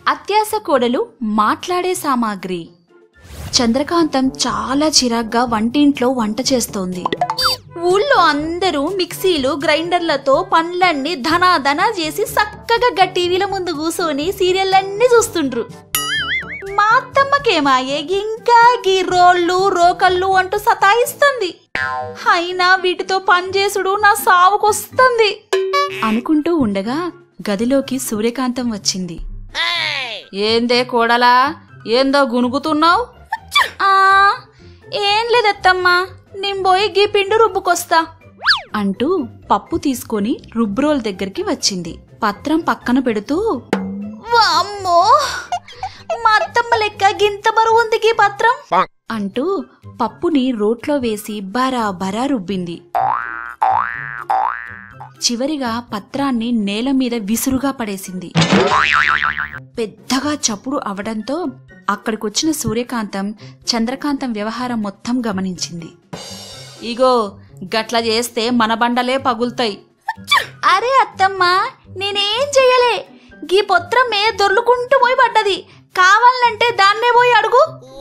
అత్యాస కోడలు మాట్లాడే సామాగ్రి చంద్రకాంతం చాలా చిరాగ్గా వంటింట్లో వంట చేస్తోంది ఊళ్ళో అందరూ మిక్సీలు గ్రైండర్లతో పండ్లన్నీ ధనాధనా చేసి చక్కగా గా టీవీల ముందు కూర్చొని సీరియళ్ళన్నీ చూస్తుండ్రు మా అత్తమ్మకేమాయే ఇంకా గీ రోళ్ళు రోకళ్ళు అంటూ సతాయిస్తుంది అయినా వీటితో పనిచేసుడు నా సావుకొస్తుంది అనుకుంటూ ఉండగా గదిలోకి సూర్యకాంతం వచ్చింది ఏందే కోడలా ఏందో గునుగుతున్నావు ఆ ఏం లేదత్తమ్మా నేను పోయి గీ పిండి రుబ్బుకొస్తా అంటూ పప్పు తీసుకొని రుబ్రోల్ దగ్గరికి వచ్చింది పత్రం పక్కన పెడుతూ వామ్మో మా అత్తమ్మ లెక్క గింత బరువు ఉంది గీ పత్రం అంటూ పప్పుని రోట్లో వేసి బరా బరా రుబ్బింది చివరిగా పత్రాన్ని నేల మీద విసురుగా పడేసింది పెద్దగా చప్పుడు అవడంతో అక్కడికొచ్చిన సూర్యకాంతం చంద్రకాంతం వ్యవహారం మొత్తం గమనించింది ఇగో గట్ల చేస్తే మన బండలే పగులుతాయి అరే అత్తమ్మా నేనేం చెయ్యలే గీ పొత్రమే దొర్లుకుంటూ పోయి పడ్డది కావాలంటే దాన్నే పోయి అడుగు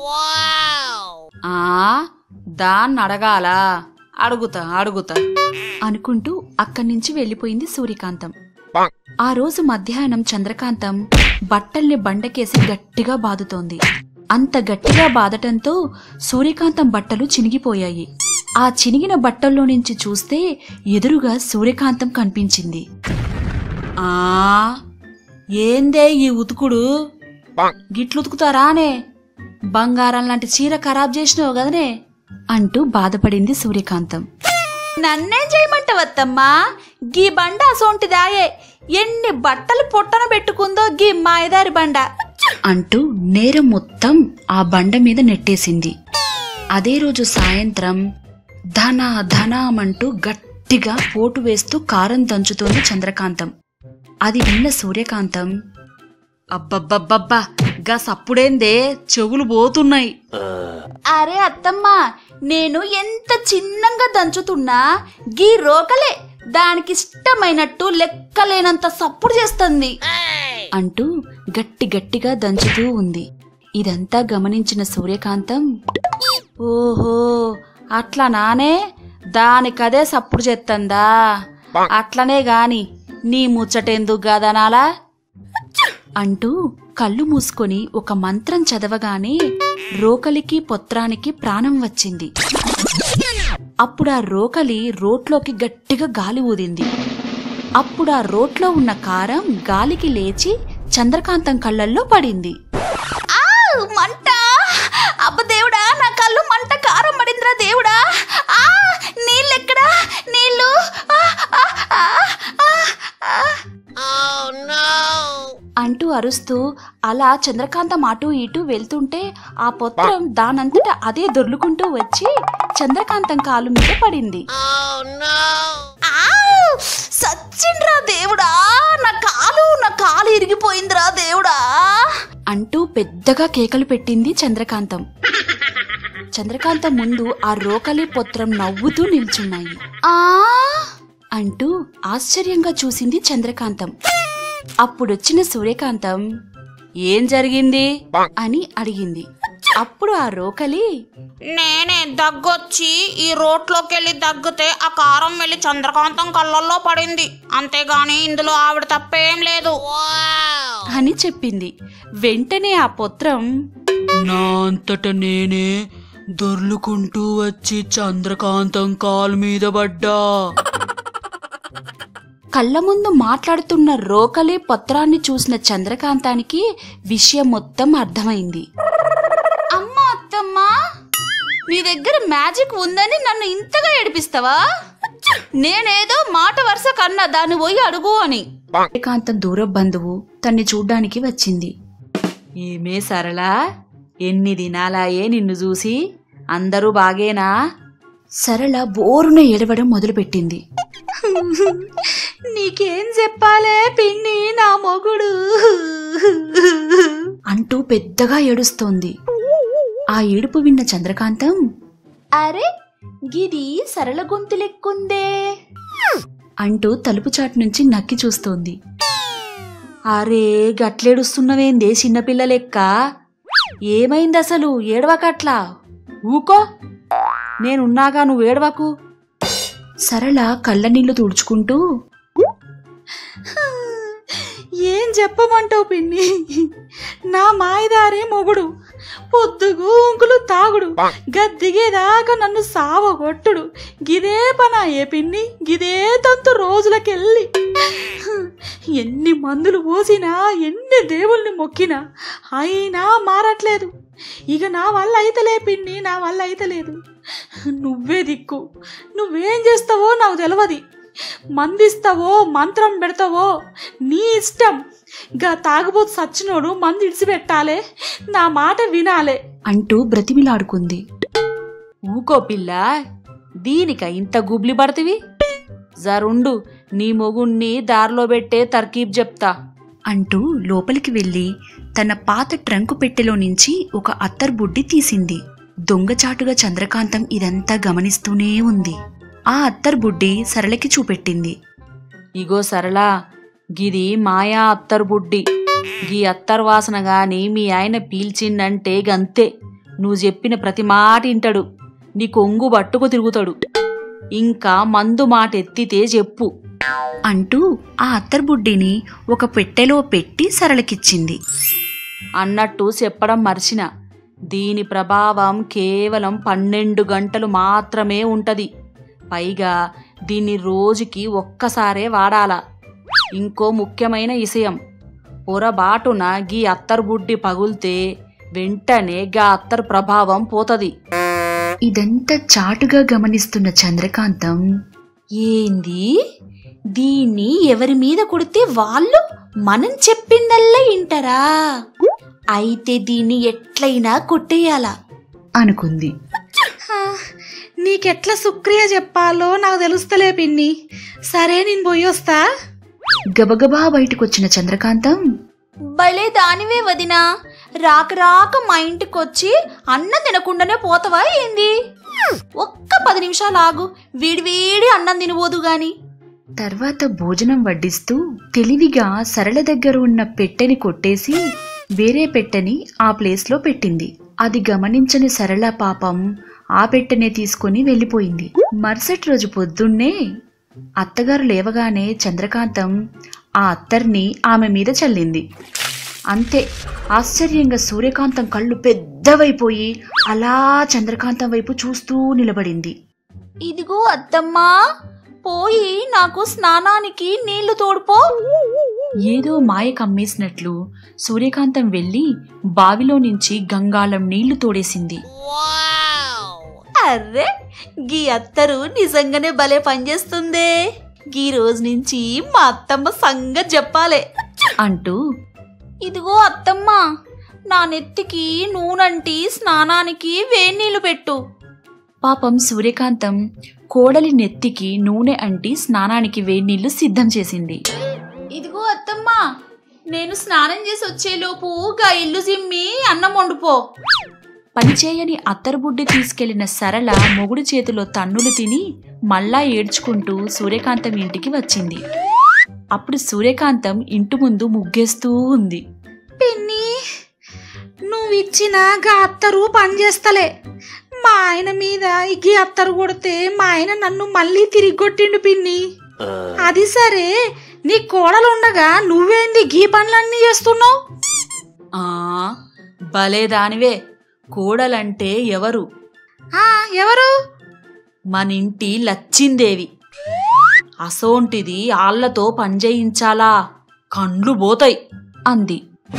ఆ దాన్ని అడగాలా అడుగుతా అడుగుతా అనుకుంటూ అక్కడి నుంచి వెళ్ళిపోయింది సూర్యకాంతం ఆ రోజు మధ్యాహ్నం చంద్రకాంతం బట్టల్ని బండకేసి గట్టిగా బాదుతోంది అంత గట్టిగా బాదటంతో సూర్యకాంతం బట్టలు చినిగిపోయాయి ఆ చినిగిన బట్టల్లో నుంచి చూస్తే ఎదురుగా సూర్యకాంతం కనిపించింది ఆ ఏందే ఈ ఉతుకుడు గిట్లుతుకుతారానే బంగారం లాంటి చీర ఖరాబ్ చేసినావు కదనే అంటూ బాధపడింది సూర్యకాంతం నన్నేం చేయమంటావత్తమ్మా గీ బండ అసోంటిదాయే ఎన్ని బట్టలు పొట్టన పెట్టుకుందో గీ మాయదారి బండ అంటూ నేరం మొత్తం ఆ బండ మీద నెట్టేసింది అదే రోజు సాయంత్రం ధన ధనామంటూ గట్టిగా పోటు వేస్తూ కారం దంచుతోంది చంద్రకాంతం అది విన్న సూర్యకాంతం అబ్బబ్బబ్బబ్బా గా సప్పుడేందే చెవులు పోతున్నాయి అరే అత్తమ్మా నేను ఎంత చిన్నంగా దంచుతున్నా గీ రోకలే దానికి ఇష్టమైనట్టు లెక్కలేనంత సప్పుడు చేస్తుంది అంటూ గట్టి గట్టిగా దంచుతూ ఉంది ఇదంతా గమనించిన సూర్యకాంతం ఓహో అట్లా నానే దానికదే సప్పుడు చేత్తందా అట్లనే గాని నీ ముచ్చటెందుకు గదనాలా అంటూ కళ్ళు మూసుకొని ఒక మంత్రం చదవగానే రోకలికి పొత్రానికి ప్రాణం వచ్చింది అప్పుడు ఆ రోకలి రోట్లోకి గట్టిగా గాలి ఊదింది అప్పుడు ఆ రోట్లో ఉన్న కారం గాలికి లేచి చంద్రకాంతం కళ్ళల్లో పడింది మంట అబ్బ దేవుడా నా కళ్ళు మంట కారం పడిందిరా దేవుడా ఆ నీళ్ళెక్కడా నీళ్ళు ఆ, ఆ, ఆ, ఆ, ఆ. అంటూ అరుస్తూ అలా చంద్రకాంతం అటు ఇటు వెళ్తుంటే ఆ పొత్రం దానంతట అదే దొర్లుకుంటూ వచ్చి చంద్రకాంతం కాలు మీద పడింది ఆవ్! సచ్చిండ్రా దేవుడా నా కాలు నా కాలు ఇరిగిపోయిందిరా దేవుడా అంటూ పెద్దగా కేకలు పెట్టింది చంద్రకాంతం చంద్రకాంతం ముందు ఆ రోకలి పొత్రం నవ్వుతూ నిల్చున్నాయి ఆ అంటూ ఆశ్చర్యంగా చూసింది చంద్రకాంతం అప్పుడొచ్చిన సూర్యకాంతం ఏం జరిగింది అని అడిగింది అప్పుడు ఆ రోకలి నేనే దగ్గొచ్చి ఈ రోట్లోకి వెళ్ళి దగ్గితే ఆ కారం వెళ్ళి చంద్రకాంతం కళ్ళల్లో పడింది అంతేగాని ఇందులో ఆవిడ తప్పేం లేదు అని చెప్పింది వెంటనే ఆ పొత్రం నా అంతట నేనే దొర్లుకుంటూ వచ్చి చంద్రకాంతం కాలు మీద పడ్డా కళ్ళ ముందు మాట్లాడుతున్న రోకలి పత్రాన్ని చూసిన చంద్రకాంతానికి విషయం మొత్తం అర్థమైంది అమ్మా అత్తమ్మా నీ దగ్గర మ్యాజిక్ ఉందని నన్ను ఇంతగా ఏడిపిస్తావా నేనేదో మాట వరుస కన్నా దాన్ని పోయి అడుగు అని చంద్రకాంతం దూర బంధువు తన్ని చూడ్డానికి వచ్చింది ఏమే సరళా ఎన్ని దినాలాయే నిన్ను చూసి అందరూ బాగేనా సరళ బోరున ఏడవడం మొదలుపెట్టింది నీకేం చెప్పాలే పిన్ని నా మొగుడు అంటూ పెద్దగా ఏడుస్తోంది ఆ ఏడుపు విన్న చంద్రకాంతం అరే గిది సరళ గొంతు లెక్కుందే అంటూ తలుపు చాటు నుంచి నక్కి చూస్తోంది అరే గట్లేడుస్తున్నవేందే చిన్నపిల్ల లెక్క ఏమైంది అసలు ఏడవకట్లా ఊకో నేనున్నాగా నువ్వు ఏడవకు సరళ కళ్ళ నీళ్లు తుడుచుకుంటూ ఏం చెప్పమంటావు పిన్ని నా మాయదారే మొగుడు పొద్దుగు ఉంకులు తాగుడు గద్దిగేదాకా నన్ను సావగొట్టుడు గిదే పనాయే పిన్ని గిదే తంతు రోజులకెళ్ళి ఎన్ని మందులు పోసినా ఎన్ని దేవుల్ని మొక్కినా అయినా మారట్లేదు ఇక నా వల్ల అయితలే పిన్ని నా వల్ల అయితలేదు నువ్వే దిక్కు నువ్వేం చేస్తావో నాకు తెలియదు మందిస్తావో మంత్రం పెడతావో నీ ఇష్టం గా తాగుబోతు సచ్చినోడు మంది ఇడిచిపెట్టాలే నా మాట వినాలే అంటూ బ్రతిమిలాడుకుంది ఊకో పిల్ల దీనిక ఇంత గుబ్లి పడతివి జరుండు నీ మొగుణ్ణి దారిలో పెట్టే తర్కీబ్ చెప్తా అంటూ లోపలికి వెళ్ళి తన పాత ట్రంకు పెట్టెలో నుంచి ఒక అత్తర్ బుడ్డి తీసింది దొంగచాటుగా చంద్రకాంతం ఇదంతా గమనిస్తూనే ఉంది ఆ అత్తర్ బుడ్డి సరళకి చూపెట్టింది ఇగో సరళ గిది మాయా అత్తర్ బుడ్డి గీ అత్తర్ వాసన గాని మీ ఆయన పీల్చిందంటే గంతే నువ్వు చెప్పిన ప్రతి మాట ఇంటాడు నీ కొంగు పట్టుకు తిరుగుతాడు ఇంకా మందు మాట ఎత్తితే చెప్పు అంటూ ఆ అత్తర్ బుడ్డిని ఒక పెట్టెలో పెట్టి సరళకిచ్చింది అన్నట్టు చెప్పడం మర్చిన దీని ప్రభావం కేవలం పన్నెండు గంటలు మాత్రమే ఉంటది పైగా దీన్ని రోజుకి ఒక్కసారే వాడాలా ఇంకో ముఖ్యమైన విషయం పొరబాటున గీ అత్తర్ బుడ్డి పగుల్తే వెంటనే గా అత్తర్ ప్రభావం పోతది ఇదంతా చాటుగా గమనిస్తున్న చంద్రకాంతం ఏంది దీన్ని ఎవరి మీద కొడితే వాళ్ళు మనం చెప్పిందల్లా ఇంటరా అయితే దీన్ని ఎట్లయినా కొట్టేయాలా అనుకుంది నీకెట్లా సుక్రియ చెప్పాలో నాకు తెలుస్తలే పిన్ని సరే నేను పోయొస్తా గబగబా బయటకొచ్చిన చంద్రకాంతం భలే దానివే వదినా రాక రాక మా ఇంటికొచ్చి అన్నం తినకుండానే పోతావా ఏంది ఒక్క పది నిమిషాలు ఆగు వీడి వీడి అన్నం తినబోదు గాని తర్వాత భోజనం వడ్డిస్తూ తెలివిగా సరళ దగ్గర ఉన్న పెట్టెని కొట్టేసి వేరే పెట్టెని ఆ ప్లేస్లో పెట్టింది అది గమనించని సరళ పాపం ఆ పెట్టెనే తీసుకుని వెళ్ళిపోయింది మరుసటి రోజు పొద్దున్నే అత్తగారు లేవగానే చంద్రకాంతం ఆ అత్తర్ని ఆమె మీద చల్లింది అంతే ఆశ్చర్యంగా సూర్యకాంతం కళ్ళు పెద్దవైపోయి అలా చంద్రకాంతం వైపు చూస్తూ నిలబడింది ఇదిగో అత్తమ్మా పోయి నాకు స్నానానికి నీళ్లు తోడుపో ఏదో మాయ కమ్మేసినట్లు సూర్యకాంతం వెళ్ళి బావిలో నుంచి గంగాళం నీళ్లు తోడేసింది అర్రే గీ అత్తరు నిజంగానే భలే పనిచేస్తుందే గీ రోజు నుంచి మా అత్తమ్మ సంగతి చెప్పాలే అంటూ ఇదిగో అత్తమ్మ నా నెత్తికి నూనంటి స్నానానికి వేన్నీళ్లు పెట్టు పాపం సూర్యకాంతం కోడలి నెత్తికి నూనె అంటి స్నానానికి వేడినీళ్లు సిద్ధం చేసింది ఇదిగో అత్తమ్మ నేను స్నానం చేసి వచ్చేలోపు గా ఇల్లు జిమ్మి అన్నం వండుపో పనిచేయని అత్తరుబుడ్డి తీసుకెళ్లిన సరళ మొగుడు చేతిలో తన్నులు తిని మళ్ళా ఏడ్చుకుంటూ సూర్యకాంతం ఇంటికి వచ్చింది అప్పుడు సూర్యకాంతం ఇంటి ముందు ముగ్గేస్తూ ఉంది పిన్ని నువ్విచ్చిన గా అత్తరు పనిచేస్తలే మా ఆయన మీద ఇగి అత్తరు కొడితే మా ఆయన నన్ను మళ్ళీ తిరిగి కొట్టిండు పిన్ని అది సరే నీ కోడలుండగా నువ్వేంది గీ పనులన్నీ చేస్తున్నావు ఆ భలే దానివే కోడలంటే ఎవరు ఆ, ఎవరు మనింటి లచ్చిందేవి అసోంటిది ఆళ్లతో పనిచేయించాలా కండ్లు పోతాయి అంది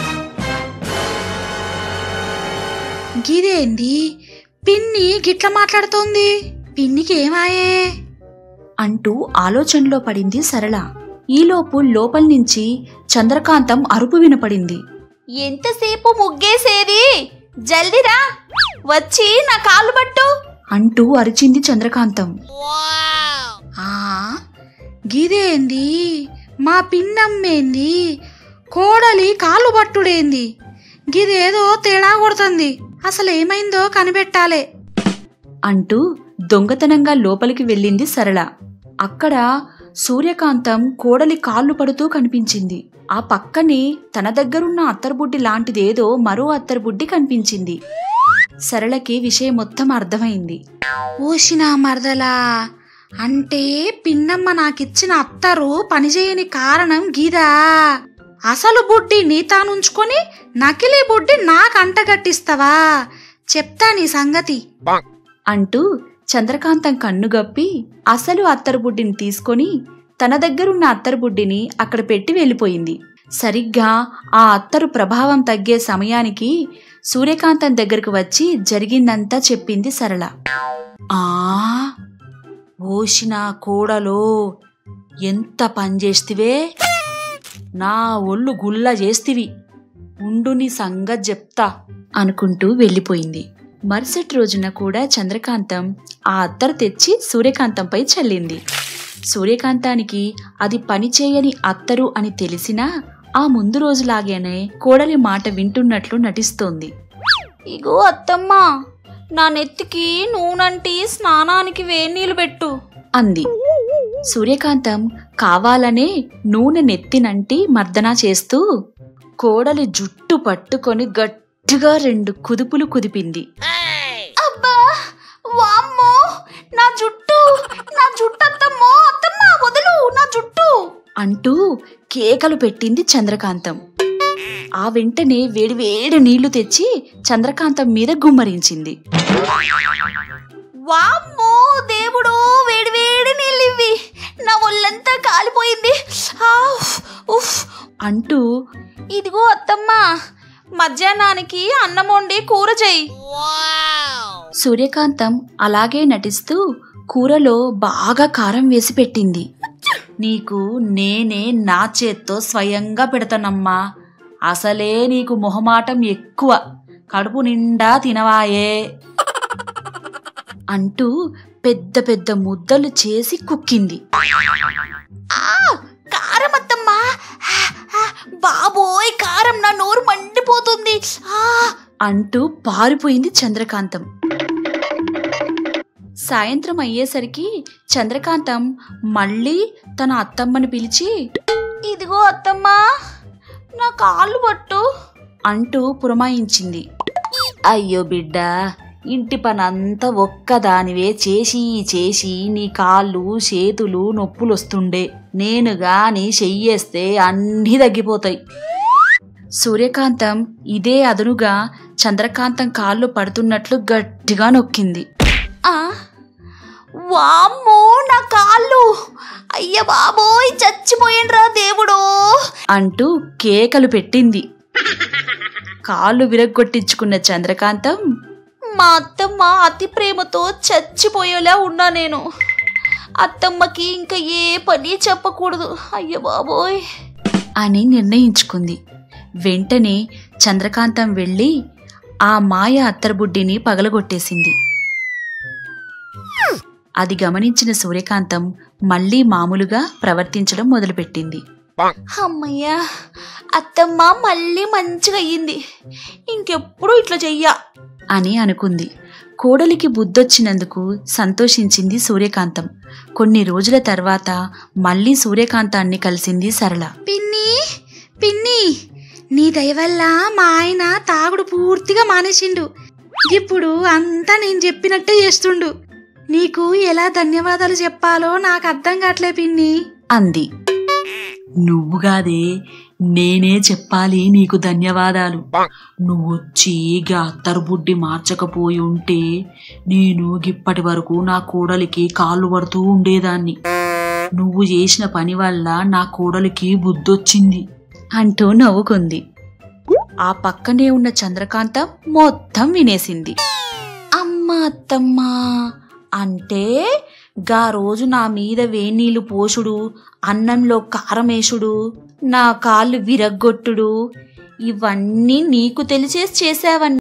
గిదేంది పిన్ని గిట్ల మాట్లాడుతోంది పిన్నికి ఏమాయే అంటూ ఆలోచనలో పడింది సరళ ఈలోపు లోపల నుంచి చంద్రకాంతం అరుపు వినపడింది ఎంతసేపు ముగ్గేసేది జల్దిరా వచ్చి నా కాళ్ళు పట్టు అంటూ అరిచింది చంద్రకాంతం ఆ గిదేంది మా పిన్నమ్మేంది కోడలి కాళ్ళు పట్టుడేంది గిదేదో తేడా కొడుతుంది అసలు ఏమైందో కనిపెట్టాలే అంటూ దొంగతనంగా లోపలికి వెళ్ళింది సరళ అక్కడ సూర్యకాంతం కోడలి కాళ్ళు పడుతూ కనిపించింది ఆ పక్కనే తన దగ్గరున్న అత్తరుబుడ్డి లాంటిదేదో మరో అత్తరుబుడ్డి కనిపించింది సరళకి విషయం మొత్తం అర్థమైంది ఓషినా మరదలా అంటే పిన్నమ్మ నాకిచ్చిన అత్తరు పనిచేయని కారణం గీదా అసలు బుడ్డి నీ తానుంచుకొని నకిలీ బుడ్డి నాకు అంటగట్టిస్తావా చెప్తా నీ సంగతి అంటూ చంద్రకాంతం కన్నుగప్పి అసలు అత్తరుబుడ్డిని తీసుకొని తన దగ్గరున్న అత్తరుబుడ్డిని అక్కడ పెట్టి వెళ్ళిపోయింది సరిగ్గా ఆ అత్తరు ప్రభావం తగ్గే సమయానికి సూర్యకాంతం దగ్గరకు వచ్చి జరిగిందంతా చెప్పింది సరళ ఆ ఓషిన కోడలో ఎంత పనిచేస్తివే నా ఒళ్ళు గుల్ల చేస్తివి ఉండు నీ సంగతి చెప్తా అనుకుంటూ వెళ్ళిపోయింది మరుసటి రోజున కూడా చంద్రకాంతం ఆ అత్తరు తెచ్చి సూర్యకాంతంపై చల్లింది సూర్యకాంతానికి అది పనిచేయని అత్తరు అని తెలిసినా ఆ ముందు రోజులాగానే కోడలి మాట వింటున్నట్లు నటిస్తోంది ఇగో అత్తమ్మా నా నెత్తికి నూనంటి స్నానానికి వేన్నీళ్ళు పెట్టు అంది సూర్యకాంతం కావాలనే నూనె నెత్తినంటి మర్దన చేస్తూ కోడలి జుట్టు పట్టుకొని గట్టిగా రెండు కుదుపులు కుదిపింది అబ్బా వామ్మో నా జుట్టు నా జుట్టు అత్తమ్మో అత్తమ్మా వదులు నా జుట్టు అంటూ కేకలు పెట్టింది చంద్రకాంతం ఆ వెంటనే వేడివేడి నీళ్లు తెచ్చి చంద్రకాంతం మీద గుమ్మరించింది వామ్మో దేవుడు వేడి వేడి నీళ్ళివ్వి నా ఒళ్ళంతా కాలిపోయింది ఆ, ఉఫ్, ఉఫ్ అంటూ ఇదిగో అత్తమ్మా మధ్యాహ్నానికి అన్నం వండి కూర చెయ్యి సూర్యకాంతం అలాగే నటిస్తూ కూరలో బాగా కారం వేసి పెట్టింది నీకు నేనే నా చేత్తో స్వయంగా పెడతానమ్మా అసలే నీకు మొహమాటం ఎక్కువ కడుపు నిండా తినవాయే అంటూ పెద్ద పెద్ద ముద్దలు చేసి కుక్కింది ఆ కారం అత్తమ్మా ఆ, ఆ, బాబోయ్ కారం నా నోరు మండిపోతుంది ఆ అంటూ పారిపోయింది చంద్రకాంతం సాయంత్రం అయ్యేసరికి చంద్రకాంతం మళ్ళీ తన అత్తమ్మని పిలిచి ఇదిగో అత్తమ్మా నా కాళ్ళు పట్టు అంటూ పురమాయించింది అయ్యో బిడ్డ ఇంటి పనంతా ఒక్కదానివే చేసి చేసి నీ కాళ్ళు చేతులు నొప్పులొస్తుండే నేనుగా నీ చెయ్యేస్తే అన్నీ తగ్గిపోతాయి సూర్యకాంతం ఇదే అదునుగా చంద్రకాంతం కాళ్ళు పడుతున్నట్లు గట్టిగా నొక్కింది ఆ వామ్మో నా కాళ్ళు అయ్య బాబోయ్ చచ్చిపోయిండ్రా దేవుడో అంటూ కేకలు పెట్టింది కాళ్ళు విరగ్గొట్టించుకున్న చంద్రకాంతం మా అత్తమ్మ అతి ప్రేమతో చచ్చిపోయేలా ఉన్నా నేను అత్తమ్మకి ఇంకా ఏ పని చెప్పకూడదు అయ్య బాబోయ్ అని నిర్ణయించుకుంది వెంటనే చంద్రకాంతం వెళ్ళి ఆ మాయ అత్తరబుడ్డిని పగలగొట్టేసింది అది గమనించిన సూర్యకాంతం మళ్ళీ మామూలుగా ప్రవర్తించడం మొదలుపెట్టింది అమ్మయ్యా అత్తమ్మ మళ్ళీ మంచిగా అయ్యింది ఇంకెప్పుడు ఇట్లా చెయ్యా అని అనుకుంది కోడలికి బుద్ధొచ్చినందుకు సంతోషించింది సూర్యకాంతం కొన్ని రోజుల తర్వాత మళ్ళీ సూర్యకాంతాన్ని కలిసింది సరళ పిన్ని పిన్ని నీ దయ వల్ల మా ఆయన తాగుడు పూర్తిగా మానేసిండు ఇప్పుడు అంతా నేను చెప్పినట్టే చేస్తుండు నీకు ఎలా ధన్యవాదాలు చెప్పాలో నాకు అర్థం కావట్లే పిన్ని అంది నువ్వుగాదే నేనే చెప్పాలి నీకు ధన్యవాదాలు నువ్వొచ్చి గా అత్తరుబుడ్డి మార్చకపోయి ఉంటే నేను గిప్పటి వరకు నా కోడలికి కాళ్ళు పడుతూ ఉండేదాన్ని నువ్వు చేసిన పని వల్ల నా కోడలికి బుద్ధొచ్చింది అంటూ నవ్వుకుంది ఆ పక్కనే ఉన్న చంద్రకాంతం మొత్తం వినేసింది అమ్మ అత్తమ్మా అంటే గా రోజు నా మీద వేనీళ్ళు పోసుడు అన్నంలో కారమేసుడు నా కాళ్ళు విరగ్గొట్టుడు ఇవన్నీ నీకు తెలిసేసి చేసావన్నీ